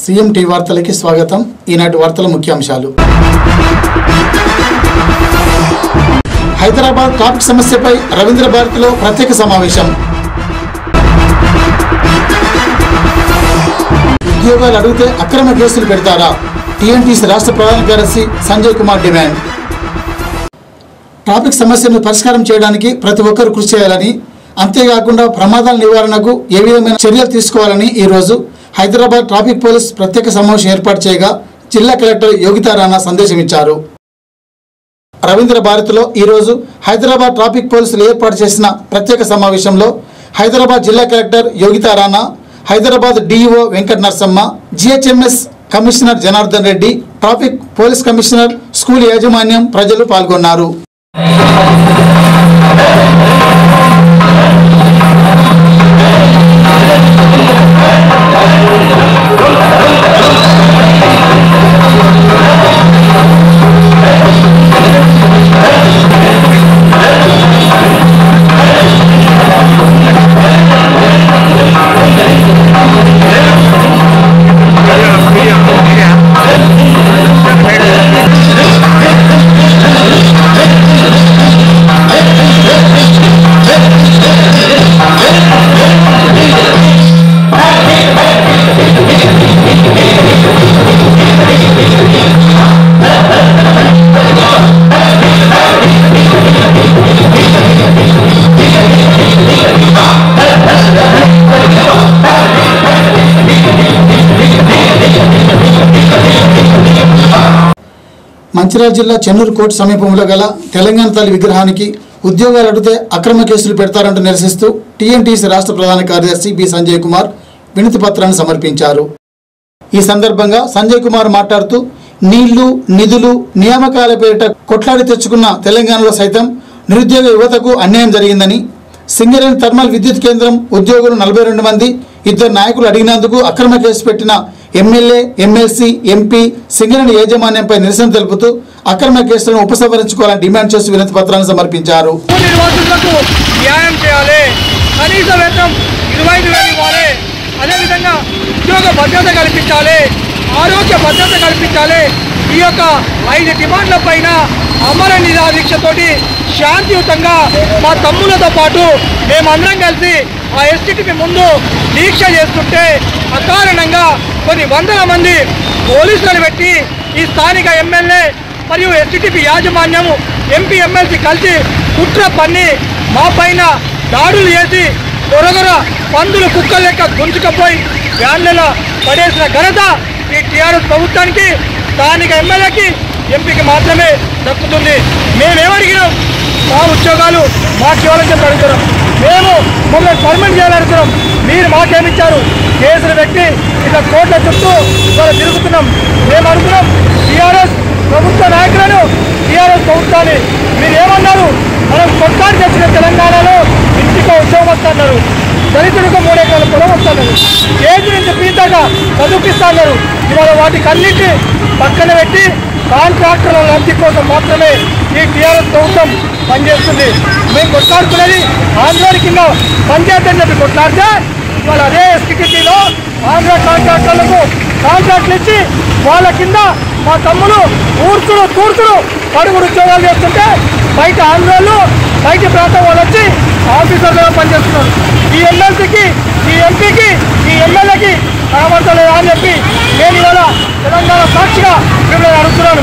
CM tea వార్తలకి స్వాగతం ఈనాటి వార్తల ముఖ్యాంశాలు హైదరాబాద్ ట్రాఫిక్ సమస్యపై రవీంద్ర భారతిలో ప్రత్యేక సమావేశం ఉద్యోగాలు అడిగితే అక్రమ కేసులు పెడతారా టీఎన్టీసీ రాష్ట్ర ప్రధాన కార్యదర్శి సంజయ్ కుమార్ డిమాండ్ ట్రాఫిక్ సమస్యను పరిష్కారం చేయడానికి ప్రతి ఒక్కరూ కృషి చేయాలని అంతేకాకుండా ప్రమాదాల నివారణకు ఏ విధమైన చర్యలు తీసుకోవాలని ఈరోజు హైదరాబాద్ ట్రాఫిక్ పోలీస్ ప్రత్యేక సమావేశం ఏర్పాటు చేయగా జిల్లా కలెక్టర్ యోగితా రాణా సందేశం ఇచ్చారు రవీంద్ర భారతిలో ఈరోజు హైదరాబాద్ ట్రాఫిక్ పోలీసులు ఏర్పాటు చేసిన ప్రత్యేక సమావేశంలో హైదరాబాద్ జిల్లా collector Yogita Rana Hyderabad DEO Venkata Narasamma GHMC commissioner Janardhan Reddy traffic police commissioner school యాజమాన్యం ప్రజలు పాల్గొన్నారు మంచిర్యాల జిల్లా చెన్నూరు కోర్టు సమీపంలో గల తెలంగాణ తల్లి విగ్రహానికి ఉద్యోగాలు అడిగితే అక్రమ కేసులు పెడతారంటూ నిరసిస్తూ టీఎన్టీసీ రాష్ట్ర ప్రధాన కార్యదర్శి బి సంజయ్ కుమార్ వినతి పత్రాన్ని సమర్పించారు ఈ సందర్భంగా సంజయ్ కుమార్ మాట్లాడుతూ నీళ్లు నిధులు నియామకాల పేరిట కొట్లాడి తెచ్చుకున్న తెలంగాణలో సైతం నిరుద్యోగ యువతకు అన్యాయం జరిగిందని సింగరేణి థర్మల్ విద్యుత్ కేంద్రం ఉద్యోగులు నలభై రెండు మంది ఇద్దరు నాయకులు అడిగినందుకు అక్రమ కేసు పెట్టిన ఎమ్మెల్యే ఎమ్మెల్సీ ఎంపీ సింగరేణి యాజమాన్యంపై నిరసన తెలుపుతూ అక్రమ కేసులను ఉపసంహరించుకోవాలని డిమాండ్ చేస్తూ వినతి పత్రాన్ని సమర్పించారు భూ నిర్వాసితులకు న్యాయం చేయాలి కనీస వేతనం ఇరవై ఐదు వేలు ఇవ్వాలి అదేవిధంగా ఉద్యోగ భద్రత కల్పించాలి ఆరోగ్య భద్రత కల్పించాలి ఈ యొక్క ఐదు డిమాండ్ల పైన అమర నిరాదీక్షతోటి శాంతియుతంగా మా తమ్ములతో పాటు మేమందరం కలిసి ఆ ఎస్టీటీపీ ముందు దీక్ష చేస్తుంటే అకారణంగా కొన్ని వందల మంది పోలీసులను పెట్టి ఈ స్థానిక ఎమ్మెల్యే మరియు ఎస్టీటీపీ యాజమాన్యము ఎంపీ ఎమ్మెల్సీ కలిసి కుట్ర పన్ని మా పైన దాడులు చేసి దొరగర పందులు కుక్కల లెక్క గుంజుకపోయి వ్యాన్లలో పడేసిన ఘనత ఈ టీఆర్ఎస్ ప్రభుత్వానికి స్థానిక ఎమ్మెల్యేకి ఎంపీకి మాత్రమే దక్కుతుంది మేమేమడిగినాం మా ఉద్యోగాలు మాకు ఇవ్వాలని చెప్పి అడుగుతున్నాం మేము మమ్మల్ని పర్మనెంట్ చేయాలనుకున్నాం మీరు మాకేమిచ్చారు కేసులు పెట్టి ఇట్లా కోట్ల చుట్టూ ఇవాళ తిరుగుతున్నాం మేము అనుకున్నాం టీఆర్ఎస్ ప్రభుత్వ నాయకులను టీఆర్ఎస్ ప్రభుత్వాన్ని మీరు ఏమన్నారు మనం కొట్లాడి తెచ్చిన తెలంగాణలో ఇంటికో ఉద్యోగం వస్తున్నారు దళితుడికి మూడెకరాల పొలం వస్తున్నారు కేజీ నుంచి పీతాగా చదువుకిస్తున్నారు ఇవాళ వాటికి అన్నింటి పక్కన పెట్టి కాంట్రాక్టర్ల లబ్ధి కోసం మాత్రమే ఈ టీఆర్ఎస్ ప్రభుత్వం పనిచేస్తుంది మేము కొట్లాడుకునేది ఆంధ్రాడి కింద పంచాయతీ అని చెప్పి కొట్లాడితే ఇవాళ అదే ఎస్టికిటీలో ఆంధ్ర కాంట్రాక్టర్లకు కాంట్రాక్ట్లు ఇచ్చి వాళ్ళ కింద మా తమ్ములు ఊర్చులు తూర్చులు పడుగుడు ఉద్యోగాలు చేస్తుంటే బయట ఆంధ్రాలో బయట ప్రాంతం వాళ్ళు వచ్చి ఆఫీసర్లుగా పనిచేస్తున్నారు ఈ ఎమ్మెల్సీకి ఈ ఎంపీకి ఈ ఎమ్మెల్యేకి కనబడతలేదా అని చెప్పి నేను ఇవాళ తెలంగాణ సాక్షిగా మిమ్మల్ని అడుగుతున్నాను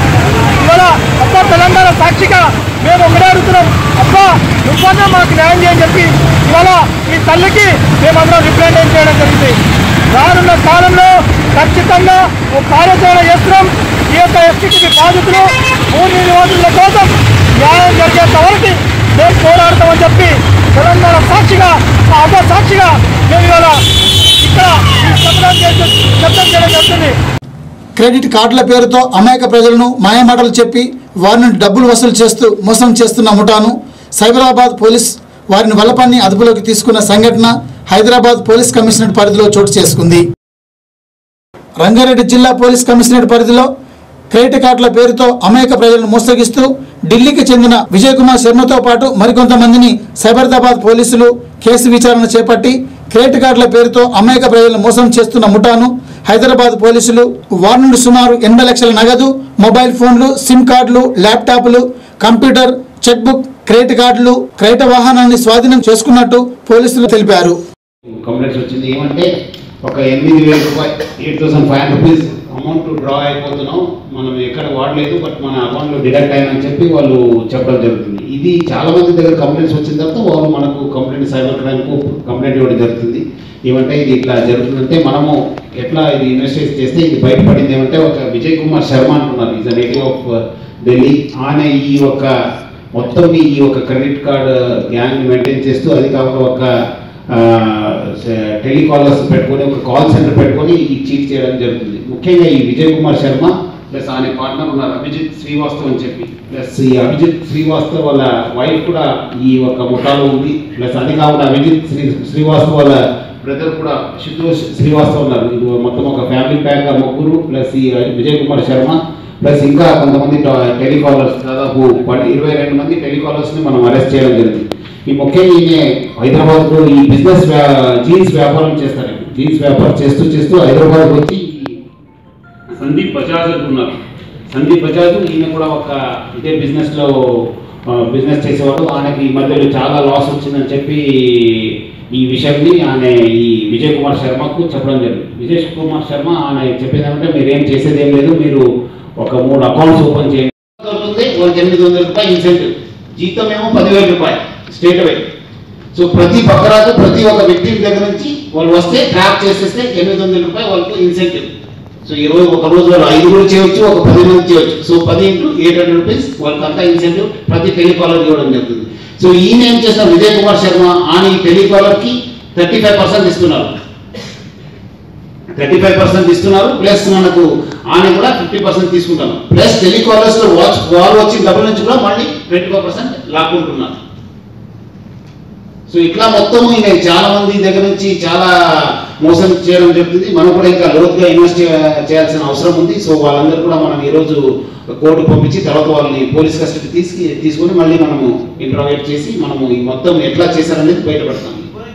ఇవాళ అబ్బా తెలంగాణ సాక్షిగా మేము ఒకటే అడుగుతున్నాం అబ్బా నువ్వన్నా మాకు న్యాయం చేయని చెప్పి ఇవాళ మీ తల్లికి మేమందరం రిప్రజెంటేట్ చేయడం జరిగింది రానున్న కాలంలో ఖచ్చితంగా ఒక కార్యాచరణ చేస్తున్నాం ఈ యొక్క ఎస్టీకి బాధితులు భూమి నివాసుల కోసం న్యాయం జరిగేంత వరకు మేము పోరాడతామని చెప్పి తెలంగాణ సాక్షిగా ఆ అబ్బా సాక్షిగా మేము ఇవాళ ఇక్కడ ఈ శబ్దం చేసి శబ్దం చేయడం జరుగుతుంది క్రెడిట్ కార్డుల పేరుతో అమాయక ప్రజలను మాయమాటలు చెప్పి వారి నుండి డబ్బులు వసూలు చేస్తూ మోసం చేస్తున్న ముఠాను సైబరాబాద్ పోలీస్ వారిని వల్లపన్ని అదుపులోకి తీసుకున్న సంఘటన హైదరాబాద్ పోలీస్ కమిషనరేట్ పరిధిలో చోటు చేసుకుంది రంగారెడ్డి జిల్లా పోలీస్ కమిషనరేట్ పరిధిలో క్రెడిట్ కార్డుల పేరుతో అమాయక ప్రజలను మోసగిస్తూ ఢిల్లీకి చెందిన విజయ్ కుమార్ శర్మతో పాటు మరికొంతమందిని సైబరాబాద్ పోలీసులు కేసు విచారణ చేపట్టి క్రెడిట్ కార్డుల పేరుతో అమాయక ప్రజలను మోసం చేస్తున్న ముఠాను హైదరాబాద్ పోలీసులు వారి నుండి సుమారు ఎనభై లక్షల నగదు మొబైల్ ఫోన్లు సిమ్ కార్డులు ల్యాప్టాప్లు కంప్యూటర్ చెక్ బుక్ క్రెడిట్ కార్డులు క్రైట వాహనాన్ని స్వాధీనం చేసుకున్నట్టు పోలీసులు తెలిపారు కంప్లైంట్స్ వచ్చింది ఏమంటే ఒక ఎనిమిది వేల రూపాయలు eight thousand five hundred rupees amount draw అయిపోతున్నాం మనం ఎక్కడ వాడలేదు బట్ మన అకౌంట్లో డిడక్ట్ అయిందని చెప్పి వాళ్ళు చెప్పడం జరుగుతుంది ఇది చాలా మంది దగ్గర కంప్లైంట్స్ వచ్చిన తర్వాత వాళ్ళు మనకు కంప్లైంట్ సైబర్ క్రైమ్కు కంప్లైంట్ ఇవ్వడం జరుగుతుంది ఏమంటే ఇది ఇట్లా జరుగుతుందంటే మనము ఎట్లా ఇది ఇన్వెస్టిగేట్ చేస్తే ఇది బయటపడింది ఏమంటే ఒక విజయ్ కుమార్ శర్మ అంటున్నారు ఈజ్ నేటివ్ ఆఫ్ ఢిల్లీ ఆయన ఈ ఒక మొత్తం ఈ ఒక క్రెడిట్ కార్డ్ గ్యాంగ్ మెయింటైన్ చేస్తూ అది కాకుండా ఒక టెలికాలర్స్ పెట్టుకొని ఒక కాల్ సెంటర్ పెట్టుకొని ఈ చీట్ చేయడం జరుగుతుంది ముఖ్యంగా ఈ విజయ్ కుమార్ శర్మ ప్లస్ ఆయన పార్ట్నర్ ఉన్నారు అభిజిత్ శ్రీవాస్తవ్ అని చెప్పి ప్లస్ ఈ అభిజిత్ శ్రీవాస్తవ్ వాళ్ళ వైఫ్ కూడా ఈ ఒక ముఠాలో ఉంది ప్లస్ అది కాకుండా అభిజిత్ శ్రీ శ్రీవాస్తవ్ వాళ్ళ బ్రదర్ కూడా సిద్ధు శ్రీవాస్తవ్ ఉన్నారు ఇది మొత్తం ఒక ఫ్యామిలీ ప్యాక్ ముగ్గురు ప్లస్ ఈ విజయ్ కుమార్ శర్మ ప్లస్ ఇంకా కొంతమంది టెలికాలర్స్ దాదాపు పది ఇరవై రెండు మంది టెలికాలర్స్ని మనం అరెస్ట్ చేయడం జరిగింది ఈ ముఖ్యంగా ఈయన హైదరాబాద్లో ఈ బిజినెస్ జీన్స్ వ్యాపారం చేస్తారు జీన్స్ వ్యాపారం చేస్తూ చేస్తూ హైదరాబాద్ వచ్చి సందీప్ బజాజ్ ఉన్నారు సందీప్ బజాజ్ ఈయన కూడా ఒక ఇదే బిజినెస్లో బిజినెస్ చేసేవాడు ఆయనకి ఈ మధ్యలో చాలా లాస్ వచ్చిందని చెప్పి ఈ విషయాన్ని ఆయన ఈ విజయ్ కుమార్ శర్మకు చెప్పడం జరిగింది విజయ్ కుమార్ శర్మ ఆయన చెప్పేది ఏమంటే మీరు ఏం చేసేది ఏం లేదు మీరు ఒక మూడు అకౌంట్స్ ఓపెన్ చేయండి దొరుకుతుంది వాళ్ళకి ఎనిమిది వందల రూపాయలు ఇన్సెంటివ్ జీతం ఏమో పదివేల రూపాయలు స్టేట్ వైడ్ సో ప్రతి బకరాకు ప్రతి ఒక్క వ్యక్తి దగ్గర నుంచి వాళ్ళు వస్తే ట్రాప్ చేసేస్తే ఎనిమిది వందల రూపాయలు వాళ్ళకు ఇన్సెంటివ్ సో ఈ రోజు ఒక రోజు వాళ్ళు ఐదు కూడా చేయొచ్చు ఒక పది మంది చేయొచ్చు సో పది ఇంటూ ఎయిట్ హండ్రెడ్ రూపీస్ వాళ్ళకి అంతా ఇన్సెంటివ్ ప్రతి టెలికాలర్ ఇవ్వడం జరుగుతుంది సో ఈయన ఏం చేస్తారు విజయ్ కుమార్ శర్మ ఆయన ఈ టెలికాలర్కి థర్టీ ఫైవ్ పర్సెంట్ ఇస్తున్నారు థర్టీ ఫైవ్ పర్సెంట్ ఇస్తున్నారు ప్లస్ మనకు ఆయన కూడా ఫిఫ్టీ పర్సెంట్ తీసుకుంటాను ప్లస్ టెలికాలర్స్ లో వాచ్ వాళ్ళు వచ్చిన డబ్బుల నుంచి కూడా మళ్ళీ ట్వంటీ ఫైవ్ పర్సెంట్ లాక్కుంటున్నారు సో ఇట్లా మొత్తం ఈయన చాలా మంది దగ్గర నుంచి చాలా మోసం చేయడం జరుగుతుంది మనం కూడా ఇంకా లోతుగా ఇన్వెస్ట్ చేయాల్సిన అవసరం ఉంది సో వాళ్ళందరూ కూడా మనం ఈరోజు కోర్టు పంపించి తర్వాత వాళ్ళని పోలీస్ కస్టడీ తీసుకు తీసుకొని మళ్ళీ మనము ఇంటర్వేట్ చేసి మనము ఈ మొత్తం ఎట్లా చేశారనేది బయటపడతాం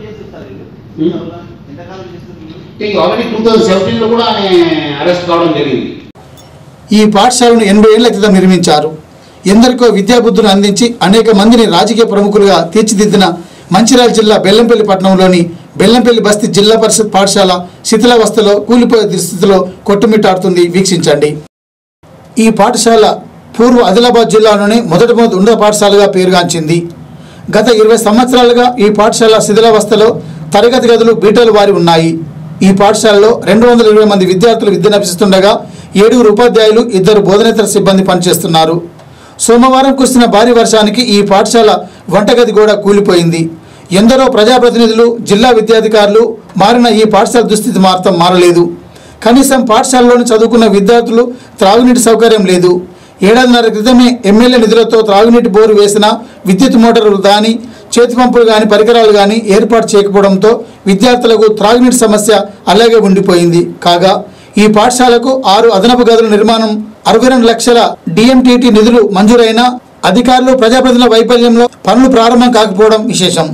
ఆల్రెడీ టూ థౌజండ్ సెవెంటీన్లో కూడా ఆయన అరెస్ట్ కావడం జరిగింది ఈ పాఠశాలను ఎనభై ఏళ్ల క్రితం నిర్మించారు ఎందరికో విద్యాబుద్ధులు అందించి అనేక మందిని రాజకీయ ప్రముఖులుగా తీర్చిదిద్దిన మంచిర్యాల జిల్లా బెల్లంపల్లి పట్టణంలోని బెల్లంపల్లి బస్తీ జిల్లా పరిషత్ పాఠశాల శిథిలావస్థలో కూలిపోయే దుస్థితిలో కొట్టుమిట్టాడుతుంది వీక్షించండి ఈ పాఠశాల పూర్వ ఆదిలాబాద్ జిల్లాలోని మొదటి మొదటి ఉన్నత పాఠశాలగా పేరుగాంచింది గత ఇరవై సంవత్సరాలుగా ఈ పాఠశాల శిథిలావస్థలో తరగతి గదులు బీటలు వారి ఉన్నాయి ఈ పాఠశాలలో రెండు వందల ఇరవై మంది విద్యార్థులు విద్యనభ్యసిస్తుండగా ఏడుగురు ఉపాధ్యాయులు ఇద్దరు బోధనేతర సిబ్బంది పనిచేస్తున్నారు సోమవారం కురిసిన భారీ వర్షానికి ఈ పాఠశాల వంటగది కూడా కూలిపోయింది ఎందరో ప్రజాప్రతినిధులు జిల్లా విద్యాధికారులు మారిన ఈ పాఠశాల దుస్థితి మాత్రం మారలేదు కనీసం పాఠశాలలోని చదువుకున్న విద్యార్థులు త్రాగునీటి సౌకర్యం లేదు ఏడాదిన్నర క్రితమే ఎమ్మెల్యే నిధులతో త్రాగునీటి బోరు వేసిన విద్యుత్ మోటార్లు కానీ చేతి పంపులు కానీ పరికరాలు కానీ ఏర్పాటు చేయకపోవడంతో విద్యార్థులకు త్రాగునీటి సమస్య అలాగే ఉండిపోయింది కాగా ఈ పాఠశాలకు ఆరు అదనపు గదుల నిర్మాణం అరవై రెండు లక్షల డిఎంటీటీ నిధులు మంజూరైన అధికారులు ప్రజాప్రతినిధుల వైఫల్యంలో పనులు ప్రారంభం కాకపోవడం విశేషం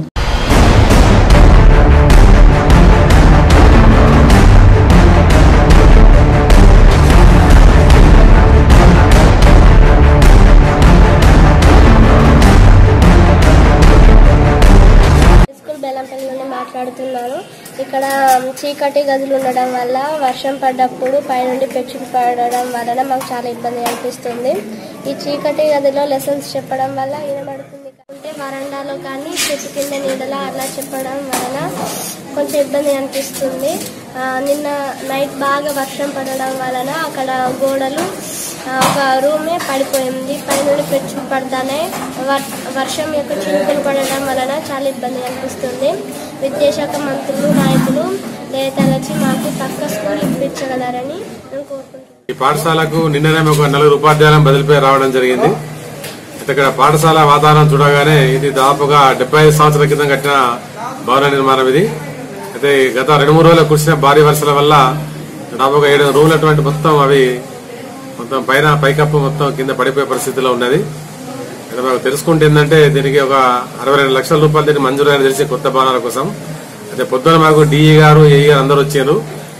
స్కూల్ బెల్లంపల్లి నుండి మాట్లాడుతున్నాను ఇక్కడ చీకటి గదులు ఉండడం వల్ల వర్షం పడ్డప్పుడు పైనుండి పెచ్చు పడడం వలన మాకు చాలా ఇబ్బంది అనిపిస్తుంది ఈ చీకటి గదిలో లెసన్స్ చెప్పడం వల్ల వినబడుతుంది అంటే వరండాలో కానీ చెట్టు కింద నీడలో అలా చెప్పడం వలన కొంచెం ఇబ్బంది అనిపిస్తుంది ఆ, నిన్న నైట్ బాగా వర్షం పడడం వలన అక్కడ గోడలు ఆ, ఒక రూమే పడిపోయింది పైనుండి పెచ్చు పడతానే వర్- వర్షం యొక్క చినుకులు పడడం వలన చాలా ఇబ్బంది అనిపిస్తుంది విద్యాశాఖ మంత్రులు నాయకులు లేతలచి మాకు పక్క స్కూల్ ఇప్పించగలరని నేను కోరుకుంటున్నాను ఈ పాఠశాలకు నిన్ననే ఒక నలుగురు ఉపాధ్యాయులను బదిలీపై రావడం జరిగింది అయితే ఇక్కడ పాఠశాల వాతావరణం చూడగానే ఇది దాదాపుగా డెబ్బై ఐదు సంవత్సరాల క్రితం కట్టిన భవన నిర్మాణం ఇది అయితే గత రెండు మూడు రోజులు కురిసిన భారీ వర్షాల వల్ల దాదాపుగా ఏడు రూములు అటువంటి మొత్తం అవి మొత్తం పైన పైకప్పు మొత్తం కింద పడిపోయే పరిస్థితిలో ఉన్నది అయితే మనకు తెలుసుకుంటే ఏంటంటే దీనికి ఒక అరవై రెండు లక్షల రూపాయలు దీనికి మంజూరు అని తెలిసి కొత్త భవనాల కోసం అయితే పొద్దున మాకు డిఈ గారు ఏఈ గారు అందరూ వచ్చారు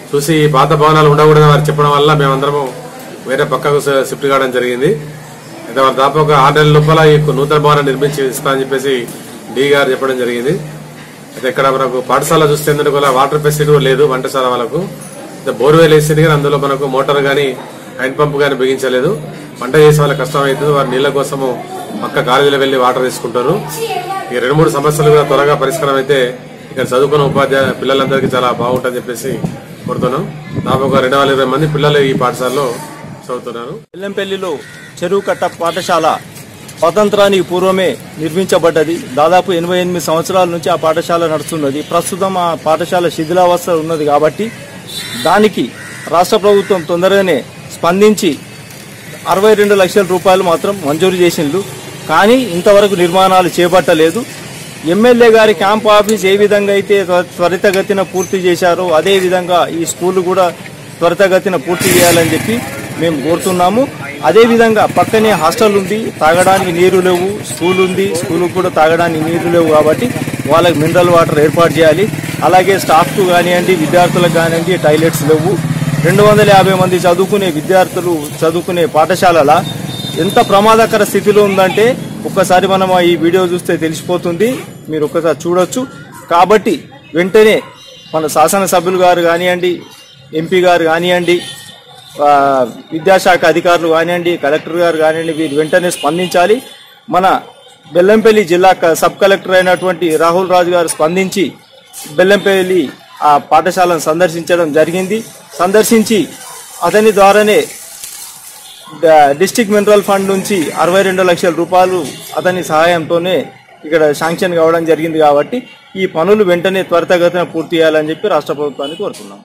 చూసి ఈ పాత భవనాలు ఉండకూడదని వారు చెప్పడం వల్ల మేమందరము వేరే పక్కకు షి- షిఫ్ట్ కావడం జరిగింది అయితే వారు దాదాపు ఒక ఆరు నెలల లోపల ఈ నూతన భవనం నిర్మించి ఇస్తామని చెప్పేసి డి గారు చెప్పడం జరిగింది అయితే ఇక్కడ మనకు పాఠశాల చూస్తే ఏంటంటే కూడా వాటర్ ఫెసిలిటీ కూడా లేదు వంటశాల వాళ్ళకు అయితే బోర్వెల్ వేసింది కానీ అందులో మనకు మోటార్ కానీ హ్యాండ్ పంప్ కానీ బిగించలేదు వంట చేసే వాళ్ళకి కష్టం అవుతుంది వారు నీళ్ల కోసము పక్క కాలేజీలో వెళ్లి వాటర్ తీసుకుంటారు ఈ రెండు మూడు సమస్యలు కూడా త్వరగా పరిష్కారం అయితే ఇక్కడ చదువుకున్న ఉపాధ్యాయ పిల్లలందరికీ చాలా బాగుంటుందని చెప్పేసి కోరుతున్నాం దాదాపు ఒక రెండు వందల ఇరవై మంది పిల్లలు ఈ పాఠశాలలో చదువుతున్నారు ఎల్లంపల్లిలో చెరువు కట్ట పాఠశాల స్వాతంత్రానికి పూర్వమే నిర్మించబడ్డది దాదాపు ఎనభై ఎనిమిది సంవత్సరాల నుంచి ఆ పాఠశాల నడుస్తున్నది ప్రస్తుతం ఆ పాఠశాల శిథిలావస్థ ఉన్నది కాబట్టి దానికి రాష్ట్ర ప్రభుత్వం తొందరగానే స్పందించి అరవై రెండు లక్షల రూపాయలు మాత్రం మంజూరు చేసిండ్రు కానీ ఇంతవరకు నిర్మాణాలు చేపట్టలేదు ఎమ్మెల్యే గారి క్యాంప్ ఆఫీస్ ఏ విధంగా అయితే త్వ- త్వరితగతిన పూర్తి చేశారో అదే విధంగా ఈ స్కూల్ కూడా త్వరితగతిన పూర్తి చేయాలని చెప్పి మేము కోరుతున్నాము అదే విధంగా పక్కనే హాస్టల్ ఉంది తాగడానికి నీరు లేవు స్కూల్ ఉంది స్కూల్ కూడా తాగడానికి నీరు లేవు కాబట్టి వాళ్ళకి మినరల్ వాటర్ ఏర్పాటు చేయాలి అలాగే స్టాఫ్కు కానివ్వండి విద్యార్థులకు కానివ్వండి టాయిలెట్స్ లేవు రెండు వందల యాభై మంది చదువుకునే విద్యార్థులు చదువుకునే పాఠశాలల ఎంత ప్రమాదకర స్థితిలో ఉందంటే ఒక్కసారి మనం ఈ వీడియో చూస్తే తెలిసిపోతుంది మీరు ఒక్కసారి చూడొచ్చు కాబట్టి వెంటనే మన శాసనసభ్యులు గారు కానివ్వండి ఎంపీ గారు కానివ్వండి ఆ, విద్యాశాఖ అధికారులు కానివ్వండి కలెక్టర్ గారు కానివ్వండి వీరు వెంటనే స్పందించాలి మన బెల్లంపల్లి జిల్లా క- సబ్ కలెక్టర్ అయినటువంటి రాహుల్ రాజు గారు స్పందించి బెల్లంపల్లి ఆ పాఠశాలను సందర్శించడం జరిగింది సందర్శించి అతని ద్వారానే డ- డిస్ట్రిక్ట్ మినరల్ ఫండ్ నుంచి అరవై రెండు లక్షల రూపాయలు అతని సహాయంతోనే ఇక్కడ శాంక్షన్ కావడం జరిగింది కాబట్టి ఈ పనులు వెంటనే త్వరితగతిన పూర్తి చేయాలని చెప్పి రాష్ట్ర ప్రభుత్వాన్ని కోరుతున్నాం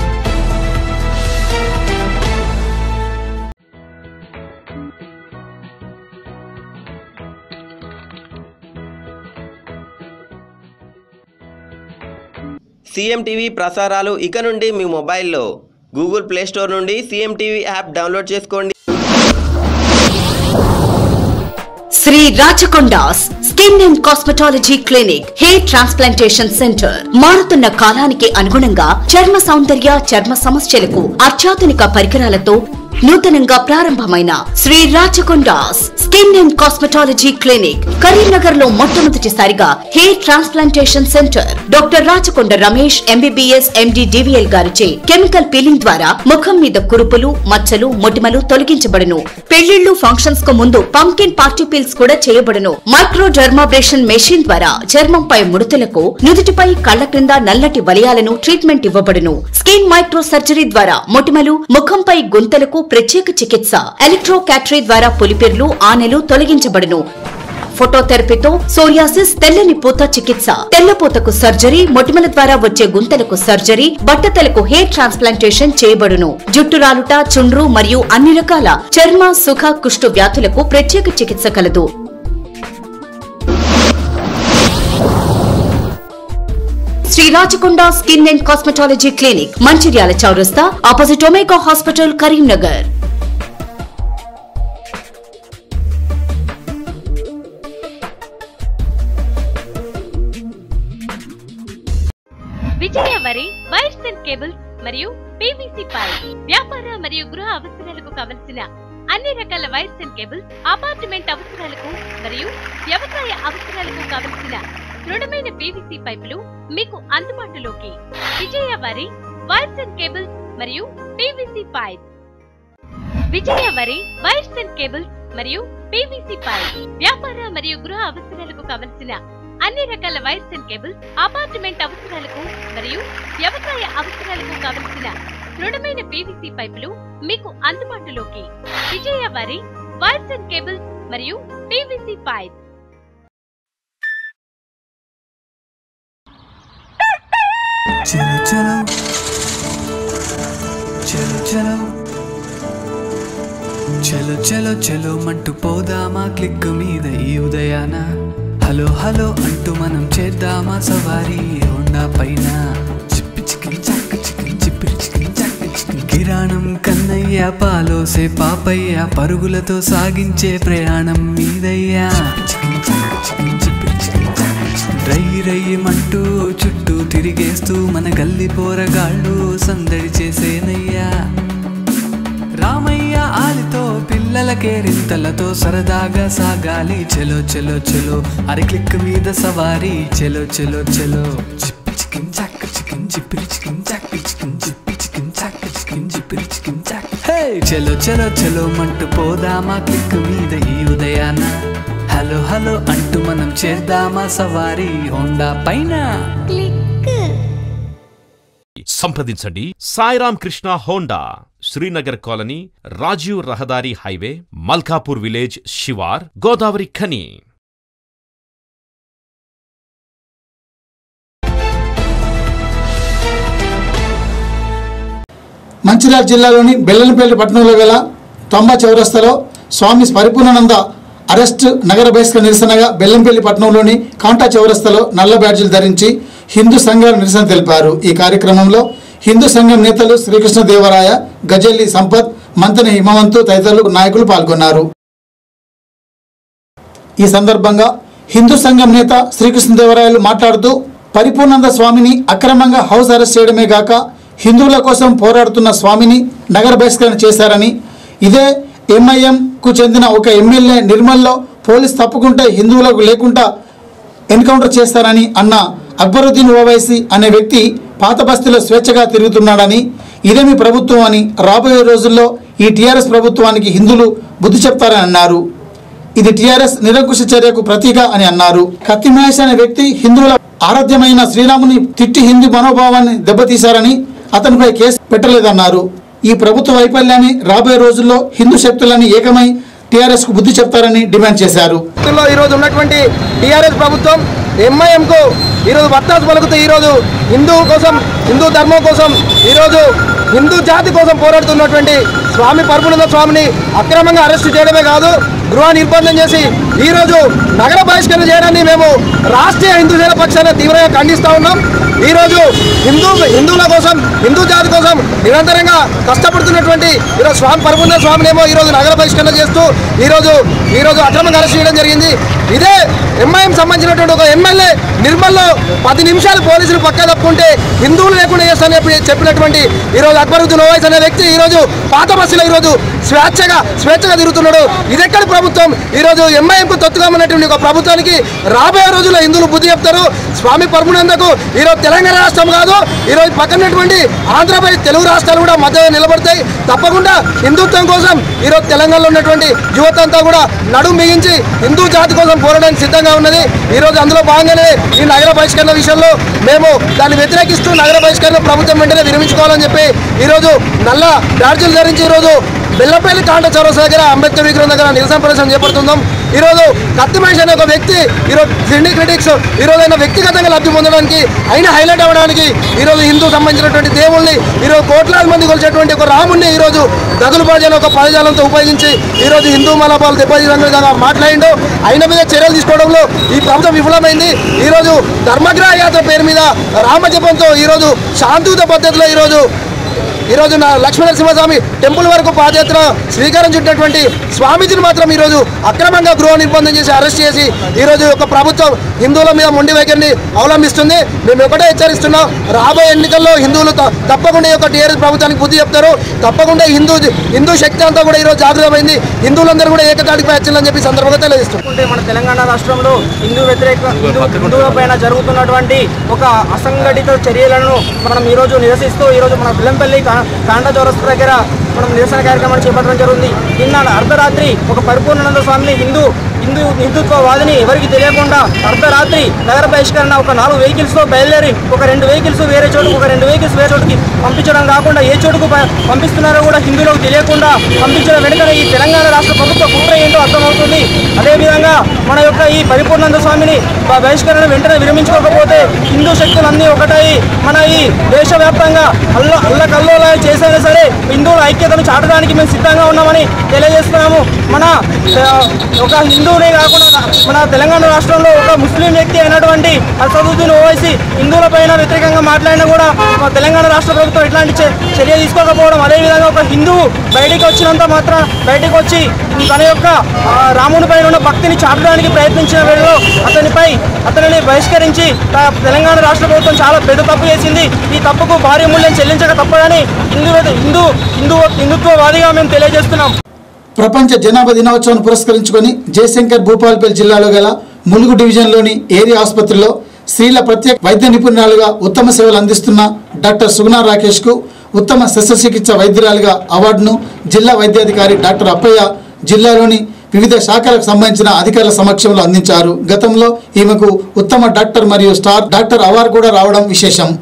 సీఎం టీవీ ప్రసారాలు ఇక నుండి మీ మొబైల్లో గూగుల్ ప్లే స్టోర్ నుండి సీఎం టీవీ యాప్ డౌన్లోడ్ చేసుకోండి Sri Rachakondas skin and cosmetology clinic hair transplantation centre మారుతున్న కాలానికి అనుగుణంగా చర్మ సౌందర్య చర్మ సమస్యలకు అత్యాధునిక పరికరాలతో నూతనంగా ప్రారంభమైన Sri Rachakondas skin and cosmetology clinic Karimnagar లో మొట్టమొదటిసారిగా hair transplantation centre doctor Rachakonda Ramesh MBBS MD DVL గారిచే కెమికల్ పీలింగ్ ద్వారా ముఖం మీద కురుపులు మచ్చలు మొటిమలు తొలగించబడును పెళ్లిళ్లు ఫంక్షన్స్ కు ముందు పంకిన్ పార్టీ పీల్స్ కూడా చేయబడును మైక్రో డర్మాబ్రేషన్ మెషిన్ ద్వారా చర్మంపై ముడతలకు నుదుటిపై కళ్ల క్రింద నల్లటి వలయాలను ట్రీట్మెంట్ ఇవ్వబడును స్కిన్ మైక్రో సర్జరీ ద్వారా మొటిమలు ముఖంపై గుంతలకు ప్రత్యేక చికిత్స ఎలక్ట్రో క్యాటరీ ద్వారా పులిపిర్లు ఆనెలు తొలగించబడును ఫోటోథెరపీతో సోరియాసిస్ తెల్లని పూత చికిత్స తెల్లపూతకు సర్జరీ మొటిమల ద్వారా వచ్చే గుంతలకు సర్జరీ బట్టతలకు హెయిర్ ట్రాన్స్ప్లాంటేషన్ చేయబడును జుట్టు రాలుట చుండ్రు మరియు అన్ని రకాల చర్మ సుఖ కుష్టు వ్యాధులకు ప్రత్యేక చికిత్స కలదు Sri Rachakonda skin and cosmetology clinic Mancherial చౌరస్తా opposite Omega hospital Karimnagar Vijaya వరి వైర్స్ అండ్ కేబుల్స్ మరియు పీవీసీ పైప్ వ్యాపార మరియు గృహ అవసరాలకు కావలసిన అన్ని రకాల వైర్స్ అండ్ కేబుల్స్ అపార్ట్మెంట్ అవసరాలకు మరియు వ్యవసాయ అవసరాలకు కావలసిన దృఢమైన పీవీసీ పైపులు మీకు అందుబాటులోకి విజయ వరి వైర్స్ అండ్ కేబుల్స్ మరియు పీవీసీ పైప్ విజయ వరి వైర్స్ అండ్ కేబుల్స్ మరియు పీవీసీ పైప్ వ్యాపార మరియు గృహ అవసరాలకు కావలసిన అన్ని రకాల వైర్స్ అండ్ కేబుల్స్ అపార్ట్మెంట్ అవసరాలకు మరియు వ్యవసాయ అవసరాలకు కావలసిన దృఢమైన పీవీసీ పైపులు మీకు అందుబాటులోకి విజయ వరి వైర్స్ అండ్ కేబుల్స్ మరియు పీవీసీ పైప్ చలో చలో చలో చలో చలో చలో చలో మంటూ పోదామా క్లిక్ మీద ఈ ఉదయాన హలో హలో అంటూ మనం చేద్దామా సవారీ హోండా పైన చిప్పి చికిన్ చక్క చికిన్ చిప్పిరి చికిన్ చక్క చికిన్ కిరాణం కన్నయ్య పాలోసే పాపయ్య పరుగులతో సాగించే ప్రయాణం మీదయ్యా చికిన్ చక్క చికిన్ చిప్పిరి చికిన్ చక్క చికిన్. రై రయ్యమంటూ చుట్టూ తిరిగేస్తూ మన గల్లి పోరగాళ్ళు సందడి చేసేనయ్యా రామయ్య ఆలితో పిల్లల కేరింతలతో సరదాగా సాగాలి చెలో చెలో చెలో అరి క్లిక్ మీద సవారీ చెలో చెలో చెలో చిప్పి చికిన్ చాక్ చికిన్ చిప్పిరి చికిన్ చాక్ చికిన్ చిప్పి చికిన్ చాక్ చికిన్ చిప్పిరి చికిన్ చాక్ హే చెలో చెలో చెలో మంటూ పోదామా క్లిక్ మీద ఈ ఉదయాన హలో హలో అంటూ మనం చేద్దామా సవారీ హోండా పైన సంప్రదించండి సాయిరామ్ కృష్ణ హోండా శ్రీనగర్ కాలనీ రాజీవ్ రహదారి హైవే మల్కాపూర్ విలేజ్ శివార్ గోదావరి ఖని మంచిర్యాల జిల్లాలోని బెల్లనపల్లి పట్టణంలో గల తొంభ చౌరస్తాలో స్వామి పరిపూర్ణానంద అరెస్ట్ నగర బహిష్కరణ నిరసనగా బెల్లంపల్లి పట్టణంలోని కాంటా చౌరస్తాలో నల్ల బ్యాడ్జీలు ధరించి హిందూ సంఘాలు నిరసన తెలిపారు ఈ కార్యక్రమంలో హిందూ సంఘం నేతలు శ్రీకృష్ణదేవరాయ గజల్లి సంపత్ మంతని హిమవంతు తదితరులు నాయకులు పాల్గొన్నారు ఈ సందర్భంగా హిందూ సంఘం నేత శ్రీకృష్ణదేవరాయలు మాట్లాడుతూ పరిపూర్ణానంద స్వామిని అక్రమంగా హౌస్ అరెస్ట్ చేయడమే గాక హిందువుల కోసం పోరాడుతున్న స్వామిని నగర బహిష్కరణ చేశారని ఇదే ఎంఐఎంకు చెందిన ఒక ఎమ్మెల్యే నిర్మల్లో పోలీస్ తప్పుకుంటే హిందువులకు లేకుండా ఎన్కౌంటర్ చేస్తారని అన్న అక్బరుద్దీన్ ఓవైసీ అనే వ్యక్తి పాత బస్తీలో స్వేచ్ఛగా తిరుగుతున్నాడని ఇదే మీ ప్రభుత్వం అని రాబోయే రోజుల్లో ఈ టీఆర్ఎస్ ప్రభుత్వానికి హిందువులు బుద్ధి చెప్తారని అన్నారు ఇది టీఆర్ఎస్ నిరంకుశ చర్యకు ప్రతీక అని అన్నారు కత్తి మహేష్ అనే వ్యక్తి హిందువుల ఆరాధ్యమైన శ్రీరాముని తిట్టి హిందూ మనోభావాన్ని దెబ్బతీశారని అతనిపై కేసు పెట్టలేదన్నారు ఈ ప్రభుత్వ వైఫల్యాన్ని రాబోయే రోజుల్లో హిందూ శక్తులని ఏకమై టీఆర్ఎస్ కు బుద్ధి చెప్తారని డిమాండ్ చేశారు లో ఈరోజు ఉన్నటువంటి టీఆర్ఎస్ ప్రభుత్వం ఎంఐఎంకు ఈరోజు వత్తాసు పలుకుతూ ఈరోజు హిందూ కోసం హిందూ ధర్మం కోసం ఈరోజు హిందూ జాతి కోసం పోరాడుతున్నటువంటి స్వామి పరపునంద స్వామిని అక్రమంగా అరెస్టు చేయడమే కాదు గృహ నిర్బంధం చేసి ఈరోజు నగర బహిష్కరణ చేయడాన్ని మేము రాష్ట్రీయ హిందూ సేన పక్షాన తీవ్రంగా ఖండిస్తా ఉన్నాం ఈరోజు హిందూ హిందువుల కోసం హిందూ జాతి కోసం నిరంతరంగా కష్టపడుతున్నటువంటి ఈరోజు స్వామి పరపున్న స్వామినేమో ఈరోజు నగర బహిష్కరణ చేస్తూ ఈరోజు ఈరోజు అక్రమంగా అరెస్ట్ చేయడం జరిగింది ఇదే ఎంఐఎం సంబంధించినటువంటి ఒక ఎమ్మెల్యే నిర్మల్లో పది నిమిషాలు పోలీసులు పక్క తప్పుకుంటే హిందువులు లేకుండా చేస్తానని చెప్పి చెప్పినటువంటి ఈరోజు అక్బరుద్దీన్ ఓవైస్ అనే వ్యక్తి ఈరోజు పాత బస్సులో ఈరోజు స్వేచ్ఛగా స్వేచ్ఛగా తిరుగుతున్నాడు ఇది ఎక్కడ ప్రభుత్వం ఈరోజు ఎంఐఎంకు తొత్తుగా ఉన్నటువంటి ఒక ప్రభుత్వానికి రాబోయే రోజుల్లో హిందువులు బుద్ధి చెప్తారు స్వామి పరమునందకు ఈరోజు తెలంగాణ రాష్ట్రం కాదు ఈరోజు పక్కనటువంటి ఆంధ్రప్రదేశ్ తెలుగు రాష్ట్రాలు కూడా మధ్య నిలబడతాయి తప్పకుండా హిందుత్వం కోసం ఈరోజు తెలంగాణలో ఉన్నటువంటి యువత అంతా కూడా నడుం బిగించి హిందూ జాతి కోసం పోరాడడానికి సిద్ధంగా ఉన్నది ఈరోజు అందులో భాగంగానే ఈ నగర బహిష్కరణ విషయంలో మేము దాన్ని వ్యతిరేకిస్తూ నగర బహిష్కరణ ప్రభుత్వం వెంటనే విరమించుకోవాలని చెప్పి ఈరోజు నల్ల బ్యాడ్జీలు ధరించి ఈరోజు బెల్లపల్లి కాంట చౌరస్ దగ్గర అంబేద్కర్ విగ్రహం దగ్గర నిరసన ప్రదర్శన చేపడుతున్నాం ఈరోజు కత్తి మహేష్ అనే ఒక వ్యక్తి ఈరోజు సినీ క్రిటిక్స్ ఈరోజు ఆయన వ్యక్తిగతంగా లబ్ధి పొందడానికి ఆయన హైలైట్ అవ్వడానికి ఈరోజు హిందూ సంబంధించినటువంటి దేవుల్ని ఈరోజు కోట్లాది మంది కొలిచేటువంటి ఒక రాముడిని ఈరోజు గదులు బాజాని ఒక పదజాలంతో ఉపయోగించి ఈరోజు హిందూ మనోభావాలు దెబ్బతీసిన విధంగా మాట్లాడిండు ఆయన మీద చర్యలు తీసుకోవడంలో ఈ ప్రభుత్వం విఫలమైంది ఈరోజు ధర్మగ్రహ యాత్ర పేరు మీద రామజపంతో ఈరోజు శాంతియుత పద్ధతిలో ఈరోజు ఈరోజు నా లక్ష్మీ నరసింహస్వామి టెంపుల్ వరకు పాదయాత్ర శ్రీకారం చుట్టినటువంటి స్వామీజీని మాత్రం ఈరోజు అక్రమంగా గృహ నిర్బంధం చేసి అరెస్ట్ చేసి ఈరోజు ఒక ప్రభుత్వం హిందువుల మీద మొండి వైఖరిని అవలంబిస్తుంది మేము ఒకటే హెచ్చరిస్తున్నాం రాబోయే ఎన్నికల్లో హిందువులు త- తప్పకుండా ఈ యొక్క టీఆర్ఎస్ ప్రభుత్వానికి బుద్ధి చెప్తారు తప్పకుండా హిందూ హిందూ శక్తి అంతా కూడా ఈరోజు జాగృతమైంది హిందువులందరూ కూడా ఏకతాటిపై వచ్చారని చెప్పి ఈ సందర్భంగా తెలియజేస్తున్నాం చూసుకుంటే మన తెలంగాణ రాష్ట్రంలో హిందూ వ్యతిరేక హిందూ హిందువుల పైన జరుగుతున్నటువంటి ఒక అసంఘటిత చర్యలను మనం ఈరోజు నిరసిస్తూ ఈరోజు మన బెల్లంపల్లి కా- కాండా చౌరస్తా దగ్గర మనం నిరసన కార్యక్రమాన్ని చేపట్టడం జరుగుతుంది నిన్న అర్ధరాత్రి ఒక పరిపూర్ణానంద స్వామిని హిందూ హిందూ హిందుత్వవాదిని ఎవరికి తెలియకుండా అర్ధరాత్రి నగర బహిష్కరణ ఒక నాలుగు వెహికల్స్ తో బయలుదేరి ఒక రెండు వెహికల్స్ వేరే చోటుకు ఒక రెండు వెహికల్స్ వేరే చోటుకి పంపించడం కాకుండా ఏ చోటుకు ప- పంపిస్తున్నారో కూడా హిందువులకు తెలియకుండా పంపించడం వెనుకనే ఈ తెలంగాణ రాష్ట్ర ప్రభుత్వ కుట్ర ఏంటో అర్థమవుతుంది అదేవిధంగా మన యొక్క ఈ పరిపూర్ణానంద స్వామిని బ- బహిష్కరణ వెంటనే విరమించుకోకపోతే హిందూ శక్తులన్నీ ఒకటై మన ఈ దేశవ్యాప్తంగా అల్ల అల్లకల్లోల చేసైనా సరే హిందువుల ఐక్యతను చాటడానికి మేము సిద్ధంగా ఉన్నామని తెలియజేస్తున్నాము మన ఆ, ఒక హిందువునే కాకుండా మన తెలంగాణ రాష్ట్రంలో ఒక ముస్లిం వ్యక్తి అయినటువంటి అసదుద్దీన్ ఓవైసీ హిందువుల పైన వ్యతిరేకంగా మాట్లాడినా కూడా మన తెలంగాణ రాష్ట్ర ప్రభుత్వం ప్రభుత్వం ఎట్లాంటి చే- చర్య తీసుకోకపోవడం అదేవిధంగా ఒక హిందువు బయటికి వచ్చినంత మాత్రం బయటికి వచ్చి తన యొక్క ఆ, రాముని పైన ఉన్న భక్తిని చాటడానికి ప్రయత్నించిన వేళలో అతనిపై అతనిని బహిష్కరించి త- తెలంగాణ రాష్ట్ర ప్రభుత్వం చాలా పెద్ద తప్పు చేసింది ఈ తప్పుకు భారీ మూల్యం చెల్లించక తప్పదని హిందూ హిందూ హిందూ హిందుత్వవాదిగా మేము తెలియజేస్తున్నాం ప్రపంచ జనాభా దినోత్సవాన్ని పురస్కరించుకొని జయశంకర్ భూపాల్పల్లి జిల్లాలో గల ములుగు డివిజన్లోని ఏరియా ఆసుపత్రిలో స్త్రీల ప్రత్యేక వైద్య నిపుణురాలుగా ఉత్తమ సేవలు అందిస్తున్న డాక్టర్ సుగుణా రాకేష్కు ఉత్తమ శస్త్రచికిత్స వైద్యురాలుగా అవార్డును జిల్లా వైద్యాధికారి డాక్టర్ అప్పయ్య జిల్లాలోని వివిధ శాఖలకు సంబంధించిన అధికారుల సమక్షంలో అందించారు గతంలో ఈమెకు ఉత్తమ డాక్టర్ మరియు స్టార్ డాక్టర్ అవార్డు కూడా రావడం విశేషం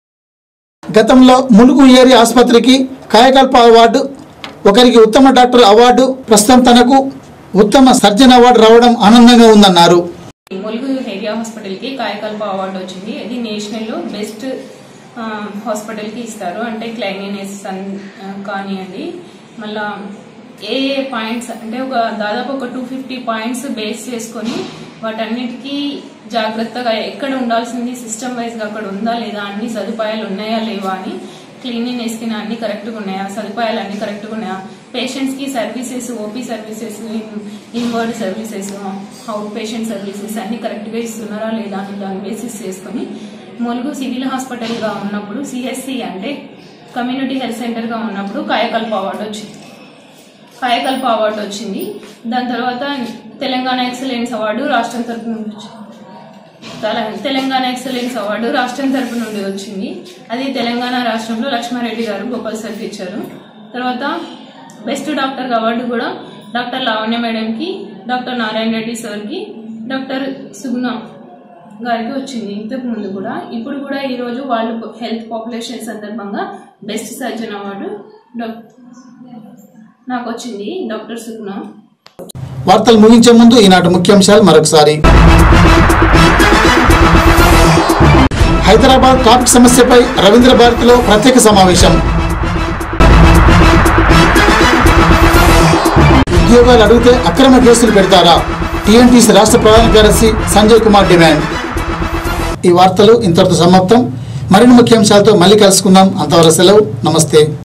గతంలో ములుగు ఏరియా ఆసుపత్రికి కాయకల్ప అవార్డు ఒకరికి ఉత్తమ డాక్టర్ అవార్డు ప్రస్తుతం తనకు ఉత్తమ సర్జన్ అవార్డు రావడం ఆనందంగా ఉందన్నారు ములుగు ఏరియా హాస్పిటల్కి కాయకల్ప అవార్డు వచ్చింది ఇది నేషనల్లో బెస్ట్ ఆ, హాస్పిటల్కి ఇస్తారు అంటే క్లైనినెస్ అన్ ఆ, కానివ్వండి మళ్ళా ఏ ఏ పాయింట్స్ అంటే ఒక దాదాపు ఒక టూ ఫిఫ్టీ పాయింట్స్ బేస్ చేసుకొని వాటన్నిటికీ జాగ్రత్తగా ఎక్కడ ఉండాల్సింది సిస్టమ్ వైజ్గా అక్కడ ఉందా లేదా అన్ని సదుపాయాలు ఉన్నాయా లేవా అని క్లీనినెస్ కి అన్ని కరెక్ట్గా ఉన్నాయా సదుపాయాలు అన్ని కరెక్ట్గా ఉన్నాయా పేషెంట్స్ కి services OP services inward services out patient services అన్ని కరెక్ట్ గా ఇస్తున్నారా లేదా అని దాని బేసిస్ చేసుకొని ములుగు సివిల్ హాస్పిటల్ గా ఉన్నప్పుడు సిఎస్సి అంటే కమ్యూనిటీ హెల్త్ సెంటర్ గా ఉన్నప్పుడు కాయకల్ప అవార్డు వచ్చింది కాయకల్ప అవార్డు వచ్చింది దాని తర్వాత తెలంగాణ ఎక్సలెన్స్ అవార్డు రాష్ట్రం తరపు నుండి వచ్చింది తెల- తెలంగాణ ఎక్సలెన్స్ అవార్డు రాష్ట్రం తరపు నుండి వచ్చింది అది తెలంగాణ రాష్ట్రంలో లక్ష్మారెడ్డి గారు గోపాల్ సార్కి ఇచ్చారు తర్వాత బెస్ట్ డాక్టర్ అవార్డు కూడా డాక్టర్ లావణ్య మేడంకి డాక్టర్ నారాయణ రెడ్డి సార్కి డాక్టర్ సుగుణ గారికి వచ్చింది ఇంతకు ముందు కూడా ఇప్పుడు కూడా ఈరోజు వాళ్ళు హెల్త్ పాపులేషన్ సందర్భంగా బెస్ట్ సర్జన్ అవార్డు డాక్- నాకు వచ్చింది డాక్టర్ సుగుణ వార్తలు ముగించే ముందు ఈనాటి ముఖ్యాంశాలు మరొకసారి హైదరాబాద్ ట్రాఫిక్ సమస్యపై రవీంద్ర భారతిలో ప్రత్యేక సమావేశం ఉద్యోగాలు అడిగితే అక్రమ కేసులు పెడతారా టీఎన్టీసీ రాష్ట్ర ప్రధాన కార్యదర్శి సంజయ్ కుమార్ డిమాండ్ ఈ వార్తలు ఇంతటితో సమాప్తం మరిన్ని ముఖ్యాంశాలతో మళ్ళీ కలుసుకుందాం అంతవరకు సెలవు నమస్తే